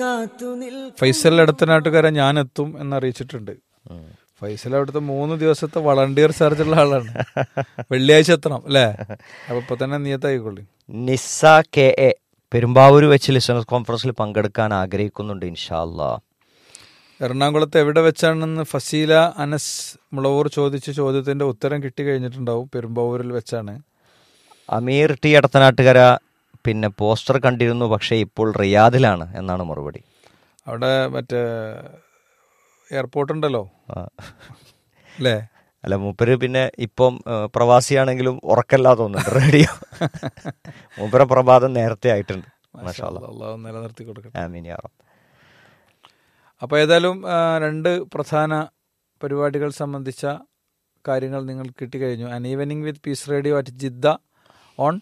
കാത്തു നിൽ ഫൈസൽ അടുത്തനാട്ടുകാരെ ഞാൻ എത്തും എന്നറിയിച്ചിട്ടുണ്ട് ഫൈസൽ അവിടുത്തെ മൂന്ന് ദിവസത്തെ വളണ്ടിയർ ചാർജുള്ള ആളാണ് വെള്ളിയാഴ്ച എത്തണം അല്ലേ അപ്പൊ ഇപ്പൊ തന്നെ നിയത്തായിക്കൊള്ളി നിസ്സ കെ എ പെരുമ്പാവൂർ വെച്ച് ലിസണേഴ്സ് കോൺഫറൻസിൽ പങ്കെടുക്കാൻ ആഗ്രഹിക്കുന്നുണ്ട് ഇൻഷാല്ലാ എറണാകുളത്ത് എവിടെ വെച്ചാണെന്ന് ഫസീല അനസ് മുളവൂർ ചോദിച്ച ചോദ്യത്തിന്റെ ഉത്തരം കിട്ടി കഴിഞ്ഞിട്ടുണ്ടാവും പെരുമ്പാവൂരിൽ വെച്ചാണ് അമീർ ടി അടത്തനാട്ടുകര പിന്നെ പോസ്റ്റർ കണ്ടിരുന്നു പക്ഷേ ഇപ്പോൾ റിയാദിലാണ് എന്നാണ് മറുപടി അവിടെ മറ്റേ എയർപോർട്ട് ഉണ്ടല്ലോ ആ. അല്ലേ അല്ല മൂപ്പര് പിന്നെ ഇപ്പം ഏ, പ്രവാസിയാണെങ്കിലും ഉറക്കല്ലാ തോന്നുന്നുണ്ട് റേഡിയോ മൂപ്പര പ്രഭാതം നേരത്തെ ആയിട്ടുണ്ട് മാഷാ അല്ലാ. അള്ളാഹു നിലനിർത്തി കൊടുക്കട്ടെ ആമീൻ യാ റബ്ബ്. അപ്പോൾ ഏതായാലും ആ, രണ്ട് പ്രധാന പരിപാടികൾ സംബന്ധിച്ച കാര്യങ്ങൾ നിങ്ങൾ കിട്ടിക്കഴിഞ്ഞു an evening with Peace Radio at Jeddah on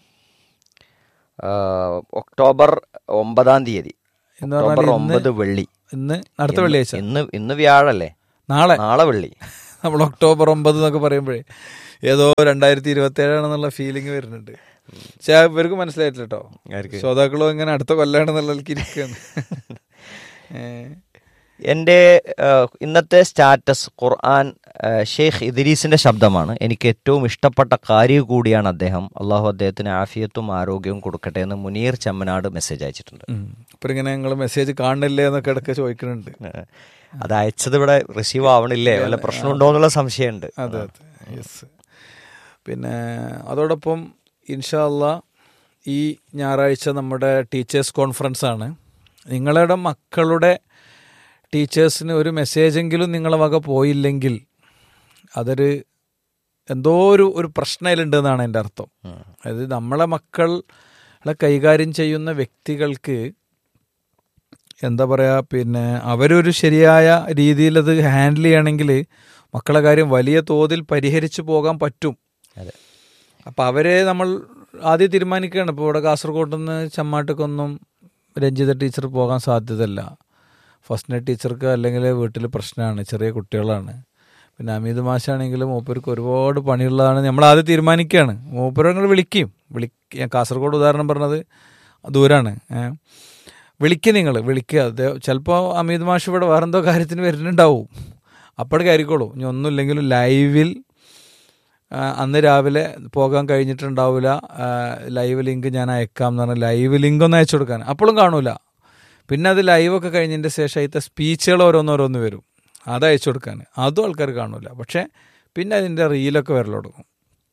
ആ, ഒക്ടോബർ ഒമ്പതാം തീയതി എന്ന് ഒക്ടോബർ പറഞ്ഞാൽ ഇന്ന് ഒമ്പത് വെള്ളി ഇന്ന് അടുത്ത ഇന്ന് വെള്ളിയാഴ്ച ഇന്ന് ഇന്ന് വ്യാഴല്ലേ നാളെ നാളെ വെള്ളി നമ്മൾ ഒക്ടോബർ ഒമ്പത് എന്നൊക്കെ പറയുമ്പോഴേ ഏതോ രണ്ടായിരത്തി ഇരുപത്തി ഏഴാണെന്നുള്ള ഫീലിംഗ് വരുന്നുണ്ട് പക്ഷെ ഇവർക്ക് മനസ്സിലായിട്ടില്ല കേട്ടോ ആർക്ക്? ശ്രോതാക്കളും ഇങ്ങനെ അടുത്ത കൊല്ലാണെന്നുള്ള ഇരിക്കുകയാണ് ഏഹ് എൻ്റെ ആ, ഇന്നത്തെ സ്റ്റാറ്റസ് ഖുർആൻ ആ, ഷെയ്ഖ് ഇദ്രീസിന്റെ ശബ്ദമാണ് എനിക്ക് ഏറ്റവും ഇഷ്ടപ്പെട്ട കാര്യം കൂടിയാണ് അദ്ദേഹം അള്ളാഹു അദ്ദേഹത്തിന് ആഫിയത്തും ആരോഗ്യവും കൊടുക്കട്ടെ എന്ന് മുനീർ ചെമ്മനാട് മെസ്സേജ് അയച്ചിട്ടുണ്ട് ഉം. ഇപ്പൊ ഇങ്ങനെ നിങ്ങൾ മെസ്സേജ് കാണില്ലേ എന്നൊക്കെ ഇടയ്ക്ക് ചോദിക്കുന്നുണ്ട് ആ, അത് അയച്ചത് ഇവിടെ റിസീവ് ആവണില്ലേ വല്ല പ്രശ്നമുണ്ടോ എന്നുള്ള സംശയമുണ്ട് അതെ അതെ യെസ് പിന്നെ അതോടൊപ്പം ഇൻഷാല്ല ഈ ഞായറാഴ്ച നമ്മുടെ ടീച്ചേഴ്സ് കോൺഫറൻസ് ആണ് നിങ്ങളുടെ മക്കളുടെ ടീച്ചേഴ്സിന് ഒരു മെസ്സേജെങ്കിലും നിങ്ങളെ വക പോയില്ലെങ്കിൽ അതൊരു എന്തോ ഒരു ഒരു പ്രശ്നത്തിലുണ്ട് എന്നാണ് എൻ്റെ അർത്ഥം അതായത് നമ്മളെ മക്കളെ കൈകാര്യം ചെയ്യുന്ന വ്യക്തികൾക്ക് എന്താ പറയുക പിന്നെ അവരൊരു ശരിയായ രീതിയിൽ അത് ഹാൻഡിൽ ചെയ്യണമെങ്കിൽ മക്കളെ കാര്യം വലിയ തോതിൽ പരിഹരിച്ചു പോകാൻ പറ്റും അതെ. അപ്പം അവരെ നമ്മൾ ആദ്യം തീരുമാനിക്കുകയാണ് ഇപ്പോൾ ഇവിടെ കാസർഗോഡ് നിന്ന് ചമ്മാട്ടക്കൊന്നും രഞ്ജിത ടീച്ചർ പോകാൻ സാധ്യതയല്ല ഫസ്റ്റ് നൈറ്റ് ടീച്ചർക്ക് അല്ലെങ്കിൽ വീട്ടിൽ പ്രശ്നമാണ് ചെറിയ കുട്ടികളാണ് പിന്നെ അമീത് മാഷാണെങ്കിലും മൂപ്പർക്ക് ഒരുപാട് പണിയുള്ളതാണ് നമ്മൾ ആദ്യം തീരുമാനിക്കുകയാണ് മൂപ്പര് നിങ്ങൾ വിളിക്കും വിളി ഞാൻ കാസർഗോഡ് ഉദാഹരണം പറഞ്ഞത് ദൂരാണ് ഏഹ് വിളിക്കുക നിങ്ങൾ വിളിക്കുക അത് ചിലപ്പോൾ അമീത് മാഷ് ഇവിടെ വേറെന്തോ കാര്യത്തിന് വരുന്നുണ്ടാവും അപ്പോൾ കയറിക്കോളൂ ഇനി ഒന്നുമില്ലെങ്കിലും ലൈവിൽ ആ, അന്ന് രാവിലെ പോകാൻ കഴിഞ്ഞിട്ടുണ്ടാവില്ല ആ, ലൈവ് ലിങ്ക് ഞാൻ അയക്കാം എന്ന് പറഞ്ഞാൽ ലൈവ് ലിങ്ക് ഒന്ന് അയച്ചു കൊടുക്കാൻ അപ്പോഴും കാണൂല പിന്നെ അത് ലൈവൊക്കെ കഴിഞ്ഞതിൻ്റെ ശേഷം അതിൻ്റെ സ്പീച്ചുകൾ ഓരോന്നോരോന്ന് വരും അത് അയച്ചു കൊടുക്കാൻ അതും ആൾക്കാർ കാണൂല പക്ഷേ പിന്നെ അതിൻ്റെ റീലൊക്കെ വരൽ തുടങ്ങും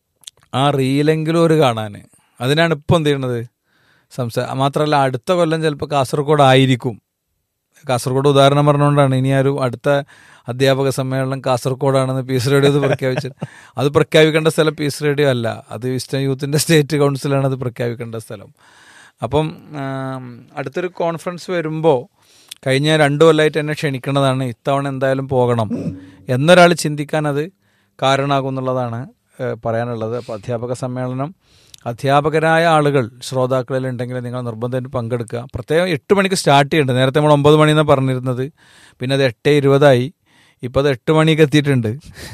ആ റീലെങ്കിലും ഒരു കാണാൻ അതിനാണ് ഇപ്പം എന്ത് ചെയ്യണത് സംസാ മാത്രമല്ല അടുത്ത കൊല്ലം ചിലപ്പോൾ കാസർഗോഡ് ആയിരിക്കും കാസർഗോഡ് ഉദാഹരണം പറഞ്ഞുകൊണ്ടാണ് ഇനി ആ ഒരു അടുത്ത അധ്യാപക സമ്മേളനം കാസർഗോഡാണെന്ന് പീസ് റേഡിയോ അത് പ്രഖ്യാപിച്ചത് അത് പ്രഖ്യാപിക്കേണ്ട സ്ഥലം പീസ് റേഡിയോ അല്ല അത് ഈസ്റ്റേൺ യൂത്തിൻ്റെ സ്റ്റേറ്റ് കൗൺസിലാണ് അത് പ്രഖ്യാപിക്കേണ്ട സ്ഥലം അപ്പം ആം, അടുത്തൊരു കോൺഫറൻസ് വരുമ്പോൾ കഴിഞ്ഞ രണ്ടു കൊല്ലമായിട്ട് എന്നെ ക്ഷണിക്കുന്നതാണ് ഇത്തവണ എന്തായാലും പോകണം എന്നൊരാൾ ചിന്തിക്കാൻ അത് കാരണമാകും എന്നുള്ളതാണ് ഏഹ്, പറയാനുള്ളത് അപ്പോൾ അധ്യാപക സമ്മേളനം അധ്യാപകരായ ആളുകൾ ശ്രോതാക്കളിൽ ഉണ്ടെങ്കിൽ നിങ്ങൾ നിർബന്ധമായിട്ട് പങ്കെടുക്കുക പ്രത്യേകം എട്ട് മണിക്ക് സ്റ്റാർട്ട് ചെയ്യുന്നുണ്ട് നേരത്തെ നമ്മൾ ഒമ്പത് മണിയെന്നാണ് പറഞ്ഞിരുന്നത് പിന്നെ അത് എട്ട് ഇരുപതായി ഇപ്പോൾ അത് എട്ട് മണിക്ക് എത്തിയിട്ടുണ്ട്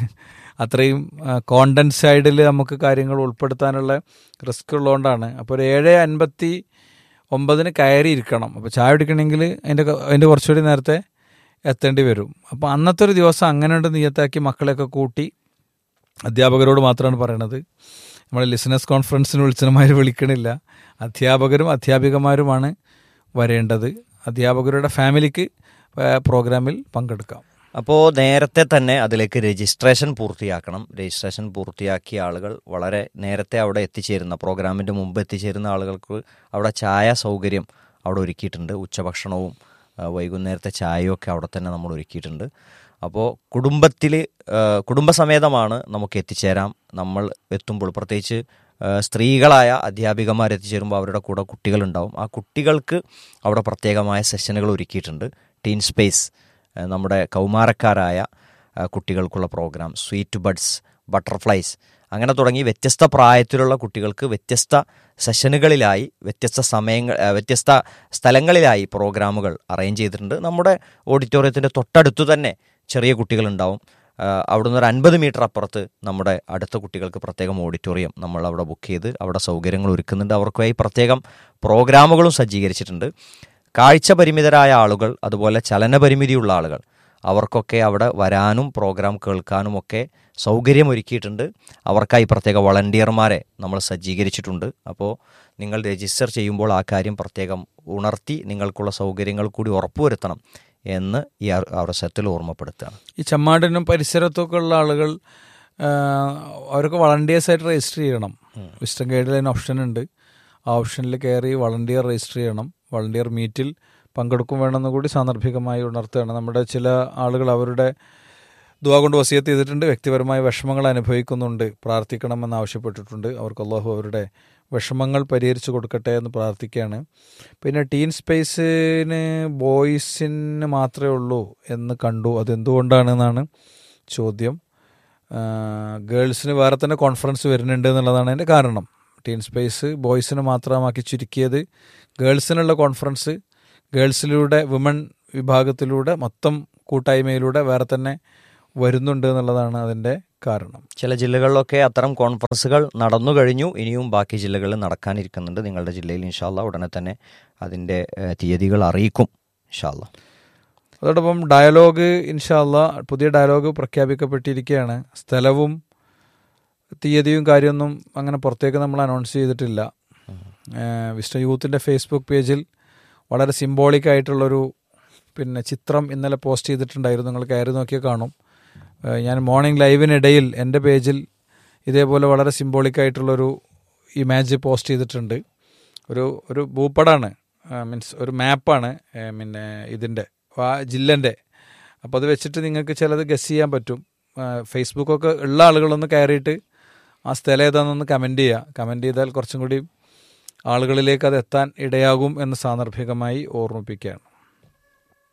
അത്രയും കോണ്ടന്റ് സൈഡിൽ നമുക്ക് കാര്യങ്ങൾ ഉൾപ്പെടുത്താനുള്ള റിസ്ക് ഉള്ളതുകൊണ്ടാണ് അപ്പോൾ ഒരു ഏഴ് അൻപത്തി ഒമ്പതിന് കയറി ഇരിക്കണം അപ്പോൾ ചായ കുടിക്കണമെങ്കിൽ അതിൻ്റെ അതിൻ്റെ കുറച്ചുകൂടി നേരത്തെ എത്തേണ്ടി വരും അപ്പോൾ അന്നത്തെ ഒരു ദിവസം അങ്ങനെ ഉണ്ട് നിയത്താക്കി മക്കളെയൊക്കെ കൂട്ടി അധ്യാപകരോട് മാത്രമാണ് പറയണത് നമ്മൾ ലിസണേഴ്സ് കോൺഫറൻസിന് വിളിച്ചമാർ വിളിക്കണില്ല അധ്യാപകരും അധ്യാപികമാരുമാണ് വരേണ്ടത് അധ്യാപകരുടെ ഫാമിലിക്ക് ഏഹ്, പ്രോഗ്രാമിൽ പങ്കെടുക്കാം അപ്പോൾ നേരത്തെ തന്നെ അതിലേക്ക് രജിസ്ട്രേഷൻ പൂർത്തിയാക്കണം രജിസ്ട്രേഷൻ പൂർത്തിയാക്കിയ ആളുകൾ വളരെ നേരത്തെ അവിടെ എത്തിച്ചേരുന്ന പ്രോഗ്രാമിൻ്റെ മുമ്പ് എത്തിച്ചേരുന്ന ആളുകൾക്ക് അവിടെ ചായ സൗകര്യം അവിടെ ഒരുക്കിയിട്ടുണ്ട് ഉച്ചഭക്ഷണവും ആ, വൈകുന്നേരത്തെ ചായയും ഒക്കെ അവിടെ തന്നെ നമ്മൾ ഒരുക്കിയിട്ടുണ്ട് അപ്പോൾ കുടുംബത്തിൽ കുടുംബസമേതമാണ് നമുക്ക് എത്തിച്ചേരാം നമ്മൾ എത്തുമ്പോൾ പ്രത്യേകിച്ച് ആ, സ്ത്രീകളായ അധ്യാപികമാർ എത്തിച്ചേരുമ്പോൾ അവരുടെ കൂടെ കുട്ടികളുണ്ടാവും ആ കുട്ടികൾക്ക് അവിടെ പ്രത്യേകമായ സെഷനുകൾ ഒരുക്കിയിട്ടുണ്ട് ടീൻ സ്പേസ് ആ, നമ്മുടെ കൗമാരക്കാരായ ആ, കുട്ടികൾക്കുള്ള പ്രോഗ്രാം സ്വീറ്റ് ബഡ്സ് ബട്ടർഫ്ലൈസ് അങ്ങനെ തുടങ്ങി വ്യത്യസ്ത പ്രായത്തിലുള്ള കുട്ടികൾക്ക് വ്യത്യസ്ത സെഷനുകളിലായി വ്യത്യസ്ത സമയങ്ങൾ ആ, വ്യത്യസ്ത സ്ഥലങ്ങളിലായി പ്രോഗ്രാമുകൾ അറേഞ്ച് ചെയ്തിട്ടുണ്ട് നമ്മുടെ ഓഡിറ്റോറിയത്തിൻ്റെ തൊട്ടടുത്ത് തന്നെ ചെറിയ കുട്ടികളുണ്ടാവും ആ, അവിടുന്ന് ഒരു അൻപത് മീറ്റർ അപ്പുറത്ത് നമ്മുടെ അടുത്ത കുട്ടികൾക്ക് പ്രത്യേകം ഓഡിറ്റോറിയം നമ്മൾ അവിടെ ബുക്ക് ചെയ്ത് അവിടെ സൗകര്യങ്ങൾ ഒരുക്കുന്നുണ്ട് അവർക്കായി പ്രത്യേകം പ്രോഗ്രാമുകളും സജ്ജീകരിച്ചിട്ടുണ്ട് കാഴ്ച പരിമിതരായ ആളുകൾ അതുപോലെ ചലനപരിമിതിയുള്ള ആളുകൾ അവർക്കൊക്കെ അവിടെ വരാനും പ്രോഗ്രാം കേൾക്കാനും ഒക്കെ സൗകര്യമൊരുക്കിയിട്ടുണ്ട് അവർക്കായി പ്രത്യേക വളണ്ടിയർമാരെ നമ്മൾ സജ്ജീകരിച്ചിട്ടുണ്ട് അപ്പോൾ നിങ്ങൾ രജിസ്റ്റർ ചെയ്യുമ്പോൾ ആ കാര്യം പ്രത്യേകം ഉണർത്തി നിങ്ങൾക്കുള്ള സൗകര്യങ്ങൾ കൂടി ഉറപ്പുവരുത്തണം എന്ന് ഈ അ- അവസരത്തിൽ ഓർമ്മപ്പെടുത്തുകയാണ് ഈ ചമ്മാടിനും പരിസരത്തൊക്കെ ഉള്ള ആളുകൾ ആ, അവർക്ക് വളണ്ടിയേഴ്സ് ആയിട്ട് രജിസ്റ്റർ ചെയ്യണം വിസ്റ്റം ഗൈഡിൽ അതിന് ഓപ്ഷൻ ഉണ്ട് ആ ഓപ്ഷനിൽ കയറി വളണ്ടിയർ രജിസ്റ്റർ ചെയ്യണം വളണ്ടിയർ മീറ്റിൽ പങ്കെടുക്കും വേണമെന്ന് കൂടി സാന്ദർഭികമായി ഉണർത്തുകയാണ് നമ്മുടെ ചില ആളുകൾ അവരുടെ ദുവാ കൊണ്ട് വസിയത്ത് ചെയ്തിട്ടുണ്ട് വ്യക്തിപരമായ വിഷമങ്ങൾ അനുഭവിക്കുന്നുണ്ട് പ്രാർത്ഥിക്കണമെന്ന് ആവശ്യപ്പെട്ടിട്ടുണ്ട് അവർക്ക് അള്ളാഹു അവരുടെ വിഷമങ്ങൾ പരിഹരിച്ചു കൊടുക്കട്ടെ എന്ന് പ്രാർത്ഥിക്കുകയാണ് പിന്നെ ടീൻ സ്പേസിന് ബോയ്സിന് മാത്രമേ ഉള്ളൂ എന്ന് കണ്ടു അതെന്തുകൊണ്ടാണെന്നാണ് ചോദ്യം ആ, ഗേൾസിന് വേറെ തന്നെ കോൺഫറൻസ് വരുന്നുണ്ട് എന്നുള്ളതാണ് അതിൻ്റെ കാരണം ടീൻ സ്പേസ് ബോയ്സിന് മാത്രമാക്കി ചുരുക്കിയത് ഗേൾസിനുള്ള കോൺഫറൻസ് ഗേൾസിലൂടെ വിമൺ വിഭാഗത്തിലൂടെ മൊത്തം കൂട്ടായ്മയിലൂടെ വേറെ തന്നെ വരുന്നുണ്ട് എന്നുള്ളതാണ് അതിൻ്റെ കാരണം ചില ജില്ലകളിലൊക്കെ അത്തരം കോൺഫറൻസുകൾ നടന്നു കഴിഞ്ഞു ഇനിയും ബാക്കി ജില്ലകളിൽ നടക്കാനിരിക്കുന്നുണ്ട് നിങ്ങളുടെ ജില്ലയിൽ ഇൻഷാല്ല ഉടനെ തന്നെ അതിൻ്റെ ഏഹ്, തീയതികൾ അറിയിക്കും ഇൻഷാല്ല അതോടൊപ്പം ഡയലോഗ് ഇൻഷാല്ല പുതിയ ഡയലോഗ് പ്രഖ്യാപിക്കപ്പെട്ടിരിക്കുകയാണ് സ്ഥലവും തീയതിയും കാര്യമൊന്നും അങ്ങനെ പുറത്തേക്ക് നമ്മൾ അനൗൺസ് ചെയ്തിട്ടില്ല ഏഹ് വിസ്റ്റ യൂത്തിൻ്റെ ഫേസ്ബുക്ക് പേജിൽ വളരെ സിംബോളിക് ആയിട്ടുള്ളൊരു പിന്നെ ചിത്രം ഇന്നലെ പോസ്റ്റ് ചെയ്തിട്ടുണ്ടായിരുന്നു നിങ്ങൾ കയറി നോക്കിയാൽ കാണും ഏഹ് ഞാൻ മോർണിംഗ് ലൈവിനിടയിൽ എൻ്റെ പേജിൽ ഇതേപോലെ വളരെ സിംബോളിക് ആയിട്ടുള്ളൊരു ഇമേജ് പോസ്റ്റ് ചെയ്തിട്ടുണ്ട് ഒരു ഒരു ഭൂപടാണ് മീൻസ് ഒരു മാപ്പാണ് പിന്നെ ഇതിൻ്റെ ആ ജില്ലൻ്റെ അപ്പോൾ അത് വെച്ചിട്ട് നിങ്ങൾക്ക് ചിലത് ഗസ് ചെയ്യാൻ പറ്റും ആ, ഫേസ്ബുക്കൊക്കെ ഉള്ള ആളുകളൊന്ന് കയറിയിട്ട് ആ സ്ഥലം ഏതാണെന്നൊന്ന് കമൻറ്റ് ചെയ്യുക കമൻറ്റ് ചെയ്താൽ കുറച്ചും കൂടി ആളുകളിലേക്ക് അത് എത്താൻ ഇടയാകും എന്ന് സാന്ദർഭികമായി ഓർമ്മിപ്പിക്കുകയാണ്